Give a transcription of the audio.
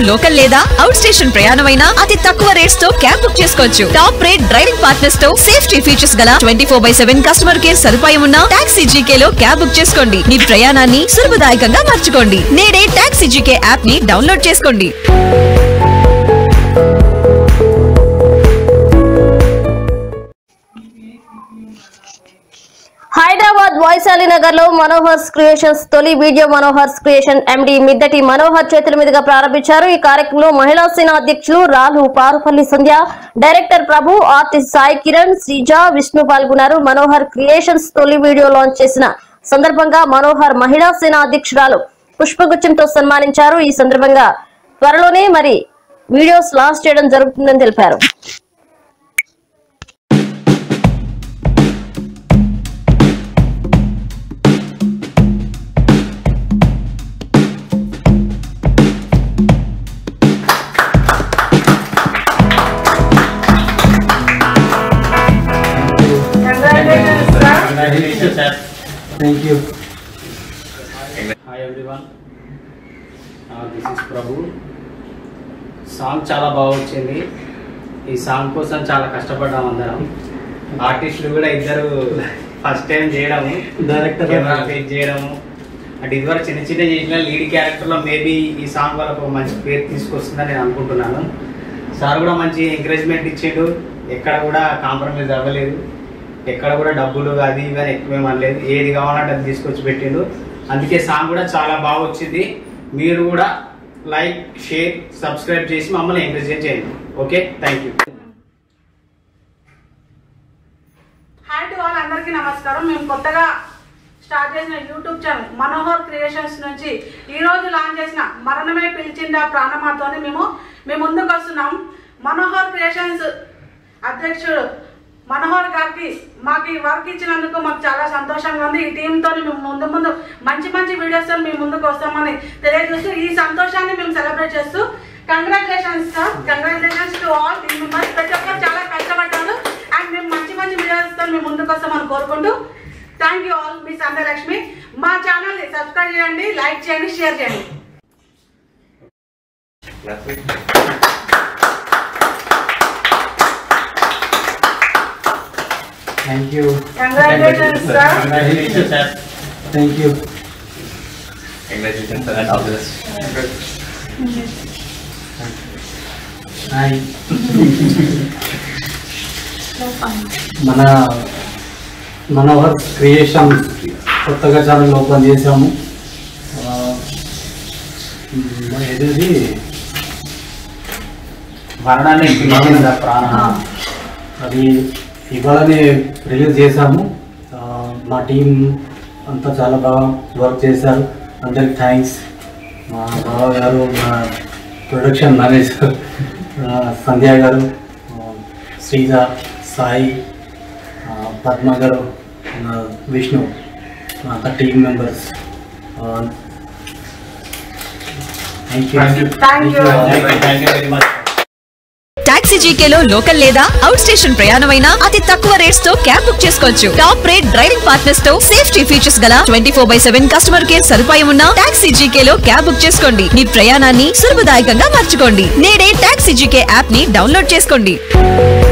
Local లేదా out station ప్రయాణమైనా అతి తక్కువ రేట్స్ తో క్యాబ్ బుక్ చేసుకోవచ్చు టాప్ రేట్ డ్రైవింగ్ పార్ట్నర్స్ తో సేఫ్టీ ఫీచర్స్ గల twenty four by seven customer care సదుపాయం ఉన్న టాక్సీ జీకే లో క్యాబ్ బుక్ చేసుకోండి మీ ప్రయాణాన్ని సులభదాయకంగా మార్చుకోండి నేడే టాక్సీ జీకే యాప్ ని డౌన్లోడ్ చేసుకోండి హైదరాబాద్ వైశాలి నగర్ లో మనోహర్స్ క్రియేషన్స్ తొలి video Manohar's creation MD Middati Manohar చేతుల మీదుగా ప్రారంభించారు ఈ కార్యక్రమంలో మహిళా సేన అధ్యక్షులు రాలు పారుపల్లి సంధ్య డైరెక్టర్ ప్రభు ఆర్టిస్ట్ సాయి కిరణ్ శ్రీజ విష్ణు పాల్గొన్నారు మనోహర్ క్రియేషన్స్ తొలి వీడియో లాంచ్ చేసిన సందర్భంగా మనోహర్ మహిళా సేన అధ్యక్షురాలు పుష్పగుచ్చంతో సన్మానించారు ఈ సందర్భంగా త్వరలోనే మరి వీడియోస్ లాంచ్ చేయడం జరుగుతుందని తెలిపారు Congratulations, sir. Thank you. Hi everyone. Uh, this is Prabhu song చాలా బాగా వచ్చింది ఈ సాంగ్ కోసం చాలా కష్టపడ్డాం అందరం ఆర్టిస్టులు కూడా ఇద్దరు ఫస్ట్ టైం చేయడము Director. కెమెరా ఫేస్ చేయడము అంటే ఇదివరకు చిన్న చిన్న చేసిన లీడ్ క్యారెక్టర్లో మేబీ ఈ సాంగ్ వాళ్ళకు ఒక మంచి పేరు తీసుకొస్తుందని నేను అనుకుంటున్నాను సార్ కూడా మంచి ఎంకరేజ్మెంట్ ఇచ్చిండు ఎక్కడ కూడా కాంప్రమైజ్ అవ్వలేదు ఎక్కడ కూడా డబ్బులు అది ఇవి అని ఎక్కువేం అనలేదు ఏది కావాలంటే అది తీసుకొచ్చి పెట్టిండు అందుకే సాంగ్ కూడా చాలా బాగా వచ్చింది మీరు కూడా లైక్ షేర్ సబ్స్క్రైబ్ చేసి మమ్మల్ని ఎంకరేజ్ చేయండి okay thank you hi to all అందరికీ నమస్కారం మేము కొత్తగా స్టార్ట్ చేసిన యూట్యూబ్ ఛానల్ మనోహర్ క్రియేషన్స్ నుంచి ఈ రోజు లాంచ్ చేసిన మరణమే పిలిచిందా ప్రాణమాతోని మేము మేము ముందుకు వస్తున్నాం మనోహర్ క్రియేషన్స్ అధ్యక్షుడు మనోహర్ గారికి మాకు ఈ వర్క్ ఇచ్చినందుకు మాకు చాలా సంతోషంగా ఉంది ఈ టీంతో మేము ముందు ముందు మంచి మంచి వీడియోస్ మేము ముందుకు వస్తామని తెలియజేస్తూ ఈ సంతోషాన్ని మేము సెలబ్రేట్ చేస్తూ congratulations sir congratulations to all team members ప్రతి ఒక్కరు చాలా కష్టపడ్డారు అండ్ మేము మంచి మంచి వీడియోస్తో మేము ముందుకు వస్తామని కోరుకుంటూ థ్యాంక్ యూ ఆల్ మీ సంధ్యలక్ష్మి మా ఛానల్ని సబ్స్క్రైబ్ చేయండి లైక్ చేయండి షేర్ చేయండి Thank you. Congratulations sir Congratulations, sir. Thank you. Congratulations, sir, and all the best. హాయ్ మన మనోహర్ క్రియేషన్ కొత్తగా ఛానల్ ఓపెన్ చేసాము ఆ, మ్, ఏది మరణాన్ని పిలిచిందా ప్రాణం అది ఇవాళనే రిలీజ్ చేశాము ఆ, మా టీం అంతా చాలా బాగా వర్క్ చేశారు అందరికి థ్యాంక్స్ మా బావ గారు మా ప్రొడక్షన్ మేనేజర్ ఆ, సంధ్య గారు ఆ, శ్రీజ సాయి ఆ, పద్మ గారు ఆ, విష్ణు మా అంతా team members thank you Thank you. Thank you. Thank you, thank you very much. Taxi జీకేలో లోకల్ లేదా అవుట్ స్టేషన్ ప్రయాణమైనా అతి తక్కువ రేట్స్ తో క్యాబ్ బుక్ చేసుకోవచ్చు టాప్ రేట్ డ్రైవింగ్ పార్ట్నర్స్ తో సేఫ్టీ ఫీచర్స్ గల twenty four by seven customer care సదుపాయం ఉన్న టాక్సీ జీకేలో క్యాబ్ బుక్ చేసుకోండి మీ ప్రయాణాన్ని సులభదాయకంగా మార్చుకోండి నేడే టాక్సీ జీకే యాప్ ని డౌన్లోడ్ చేసుకోండి